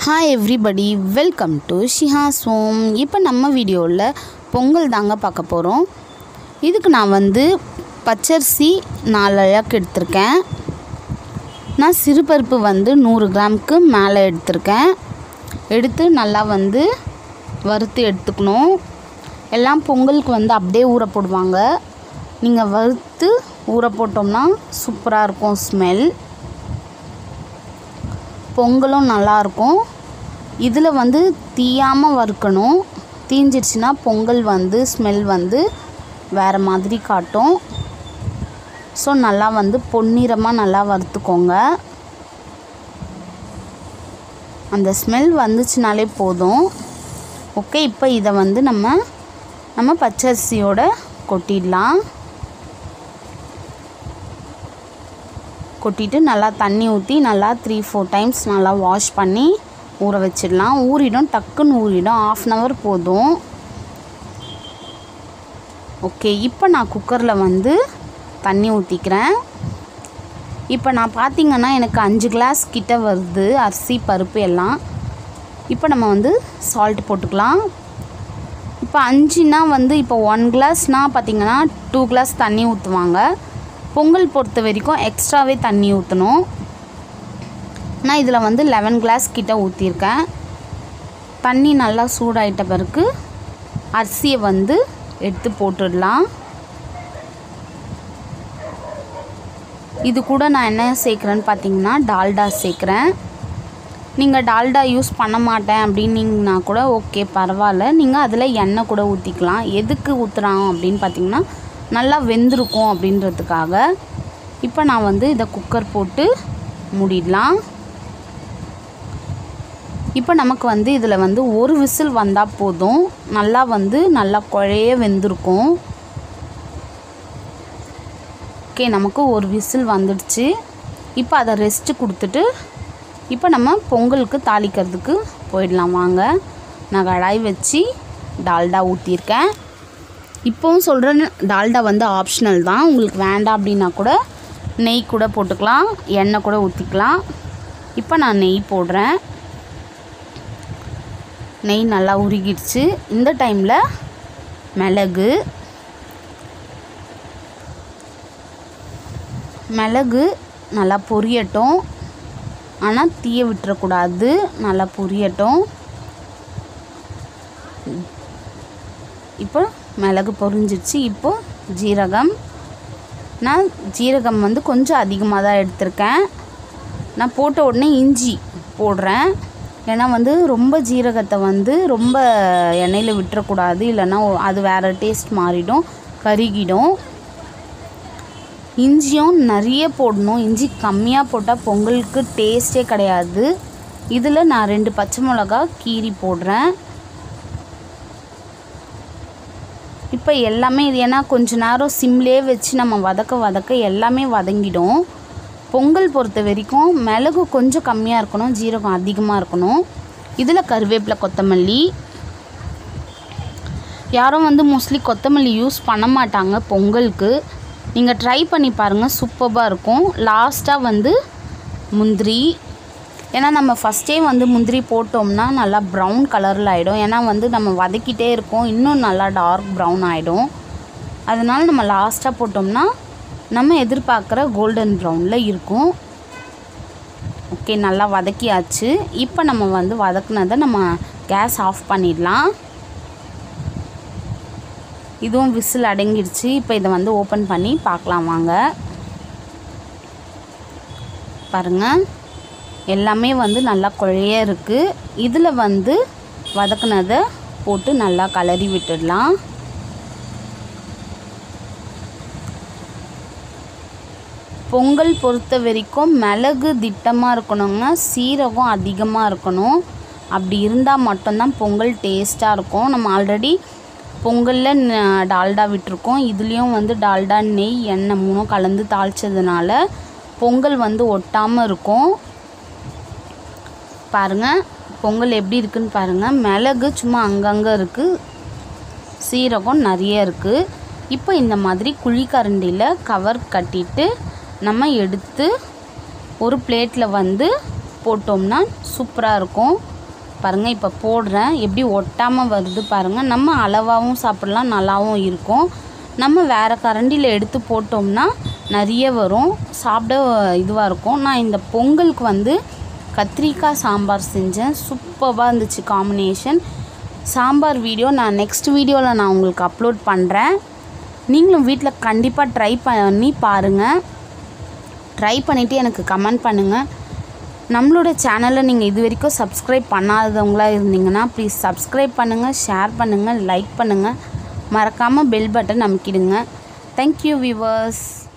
hi everybody welcome to Shihas home இப்போ நம்ம வீடியோவில் பொங்கல் தாங்க பார்க்க போகிறோம் இதுக்கு நான் வந்து பச்சரிசி நாலு அழகு எடுத்திருக்கேன் நான் சிறுபருப்பு வந்து நூறு கிராமுக்கு மேலே எடுத்திருக்கேன் எடுத்து நல்லா வந்து வறுத்து எடுத்துக்கணும் எல்லாம் பொங்கலுக்கு வந்து அப்படியே ஊற போடுவாங்க நீங்கள் வறுத்து ஊற போட்டோம்னா சூப்பராக இருக்கும் ஸ்மெல் பொங்கலும் நல்லாயிருக்கும் இதில் வந்து தீயாமல் வறுக்கணும் தீஞ்சிடுச்சுன்னா பொங்கல் வந்து ஸ்மெல் வந்து வேறு மாதிரி காட்டும் ஸோ நல்லா வந்து பொன்னிறமாக நல்லா வறுத்துக்கோங்க அந்த ஸ்மெல் வந்துச்சுனாலே போதும் ஓகே இப்போ இதை வந்து நம்ம நம்ம பச்சரிசியோட கொட்டிடலாம் கொட்டிட்டு நல்லா தண்ணி ஊற்றி நல்லா த்ரீ ஃபோர் டைம்ஸ் நல்லா வாஷ் பண்ணி ஊற வச்சிடலாம் ஊறிடும் டக்குன்னு ஊறிடும் ஆஃப் அன் ஹவர் போதும் ஓகே இப்போ நான் குக்கரில் வந்து தண்ணி ஊற்றிக்கிறேன் இப்போ நான் பார்த்தீங்கன்னா எனக்கு அஞ்சு கிளாஸ் கிட்ட வருது அரிசி பருப்பு எல்லாம் இப்போ நம்ம வந்து சால்ட் போட்டுக்கலாம் இப்போ அஞ்சுனா வந்து இப்போ ஒன் கிளாஸ்னால் பார்த்தீங்கன்னா டூ கிளாஸ் தண்ணி ஊற்றுவாங்க பொங்கல் பொறுத்த வரைக்கும் எக்ஸ்ட்ராவே தண்ணி ஊற்றணும் நான் இதில் வந்து லெவன் கிளாஸ் கிட்ட ஊற்றிருக்கேன் தண்ணி நல்லா சூடாயிட்ட பிறகு அரிசியை வந்து எடுத்து போட்டுடலாம் இது கூட நான் என்ன சேர்க்குறேன்னு பார்த்தீங்கன்னா டால்டா சேர்க்குறேன் நீங்கள் டால்டா யூஸ் பண்ண மாட்டேன் அப்படின்னீங்கன்னா கூட ஓகே பரவாயில்ல நீங்கள் அதில் எண்ணெய் கூட ஊற்றிக்கலாம் எதுக்கு ஊற்றுறாங்க அப்படின்னு பார்த்தீங்கன்னா நல்லா வெந்திருக்கும் அப்படின்றதுக்காக இப்போ நான் வந்து இதை குக்கர் போட்டு மூடிடலாம் இப்போ நமக்கு வந்து இதில் வந்து ஒரு விசில் வந்தால் போதும் நல்லா வந்து நல்லா குழைய வெந்திருக்கும் ஓகே நமக்கு ஒரு விசில் வந்துடுச்சு இப்போ அதை ரெஸ்ட்டு கொடுத்துட்டு இப்போ நம்ம பொங்கலுக்கு தாளிக்கிறதுக்கு போயிடலாம் வாங்க நான் கடாய் வச்சு டால்டா ஊற்றிருக்கேன் இப்போவும் சொல்கிறேன் டால்டா வந்து ஆப்ஷனல் தான் உங்களுக்கு வேண்டாம் அப்படின்னா கூட நெய் கூட போட்டுக்கலாம் எண்ணெய் கூட ஊற்றிக்கலாம் இப்போ நான் நெய் போடுறேன் நெய் நல்லா உருகிடுச்சு இந்த டைமில் மிளகு மிளகு நல்லா பொரியட்டும் ஆனால் தீய விட்டுறக்கூடாது நல்லா பொரியட்டும் இப்போ மிளகு பொரிஞ்சிடுச்சு இப்போ ஜீரகம் நான் ஜீரகம் வந்து கொஞ்சம் அதிகமாக தான் எடுத்திருக்கேன் நான் போட்ட உடனே இஞ்சி போடுறேன் ஏன்னா வந்து ரொம்ப ஜீரகத்தை வந்து ரொம்ப எண்ணெயில் விட்டுறக்கூடாது இல்லைன்னா அது வேறு டேஸ்ட் மாறிடும் கருகிடும் இஞ்சியும் நிறைய போடணும் இஞ்சி கம்மியாக போட்டால் பொங்கலுக்கு டேஸ்ட்டே கிடையாது இதில் நான் ரெண்டு பச்சை மிளகா கீரி போடுறேன் இப்போ எல்லாமே இது ஏன்னா கொஞ்ச நேரம் சிம்லேயே வச்சு நம்ம வதக்க வதக்க எல்லாமே வதங்கிடும் பொங்கல் பொறுத்த வரைக்கும் மிளகு கொஞ்சம் கம்மியாக இருக்கணும் ஜீரகம் அதிகமாக இருக்கணும் இதில் கருவேப்பிலை கொத்தமல்லி யாரும் வந்து மோஸ்ட்லி கொத்தமல்லி யூஸ் பண்ண மாட்டாங்க பொங்கலுக்கு நீங்கள் ட்ரை பண்ணி பாருங்கள் சூப்பராக இருக்கும் லாஸ்ட்டாக வந்து முந்திரி ஏன்னா நம்ம ஃபஸ்ட்டே வந்து முந்திரி போட்டோம்னா நல்லா ப்ரௌன் கலரில் ஆகிடும் ஏன்னா வந்து நம்ம வதக்கிட்டே இருக்கோம் இன்னும் நல்லா டார்க் ப்ரௌன் ஆகிடும் அதனால் நம்ம லாஸ்ட்டாக போட்டோம்னா நம்ம எதிர்பார்க்குற கோல்டன் ப்ரௌனில் இருக்கும் ஓகே நல்லா வதக்கியாச்சு இப்போ நம்ம வந்து வதக்குனதை நம்ம கேஸ் ஆஃப் பண்ணிடலாம் இதுவும் விசில் அடங்கிடுச்சு இப்போ இதை வந்து ஓப்பன் பண்ணி பார்க்கலாம் வாங்க பாருங்கள் எல்லாமே வந்து நல்லா குழைய இருக்குது இதில் வந்து வதக்குனதை போட்டு நல்லா கலரி விட்டுடலாம் பொங்கல் பொறுத்த வரைக்கும் மிளகு திட்டமாக இருக்கணுங்க சீரகம் அதிகமாக இருக்கணும் அப்படி இருந்தால் மட்டும்தான் பொங்கல் டேஸ்ட்டாக இருக்கும் நம்ம ஆல்ரெடி பொங்கலில் டால்டா விட்டுருக்கோம் இதுலேயும் வந்து டால்டா நெய் எண்ணெய் மூணும் கலந்து தாளித்ததுனால பொங்கல் வந்து ஒட்டாமல் இருக்கும் பாருங்கள் பொங்கல் எப்படி இருக்குன்னு பாருங்கள் மிளகு சும்மா அங்கங்கே இருக்குது சீரகம் நிறைய இருக்குது இப்போ இந்த மாதிரி குழிக்கரண்டியில் கவர் கட்டிட்டு நம்ம எடுத்து ஒரு பிளேட்டில் வந்து போட்டோம்னா சூப்பராக இருக்கும் பாருங்கள் இப்போ போடுறேன் எப்படி ஒட்டாமல் வருது பாருங்கள் நம்ம அளவாகவும் சாப்பிடலாம் நல்லாவும் இருக்கும் நம்ம வேறு கரண்டியில் எடுத்து போட்டோம்னா நிறைய வரும் சாப்பிட இதுவாக இருக்கும் நான் இந்த பொங்கலுக்கு வந்து கத்திரிக்காய் சாம்பார் செஞ்சேன் சூப்பராக இருந்துச்சு காம்பினேஷன் சாம்பார் வீடியோ நான் நெக்ஸ்ட் வீடியோவில் நான் உங்களுக்கு அப்லோட் பண்ணுறேன் நீங்களும் வீட்டில் கண்டிப்பாக ட்ரை பண்ணி பாருங்கள் ட்ரை பண்ணிவிட்டு எனக்கு கமெண்ட் பண்ணுங்கள் நம்மளோட சேனலை நீங்கள் இது வரைக்கும் சப்ஸ்கிரைப் பண்ணாதவங்களா இருந்தீங்கன்னா ப்ளீஸ் சப்ஸ்கிரைப் பண்ணுங்கள் ஷேர் பண்ணுங்கள் லைக் பண்ணுங்கள் மறக்காமல் பெல் பட்டன் அமைக்கிடுங்க தேங்க்யூ விவர்ஸ்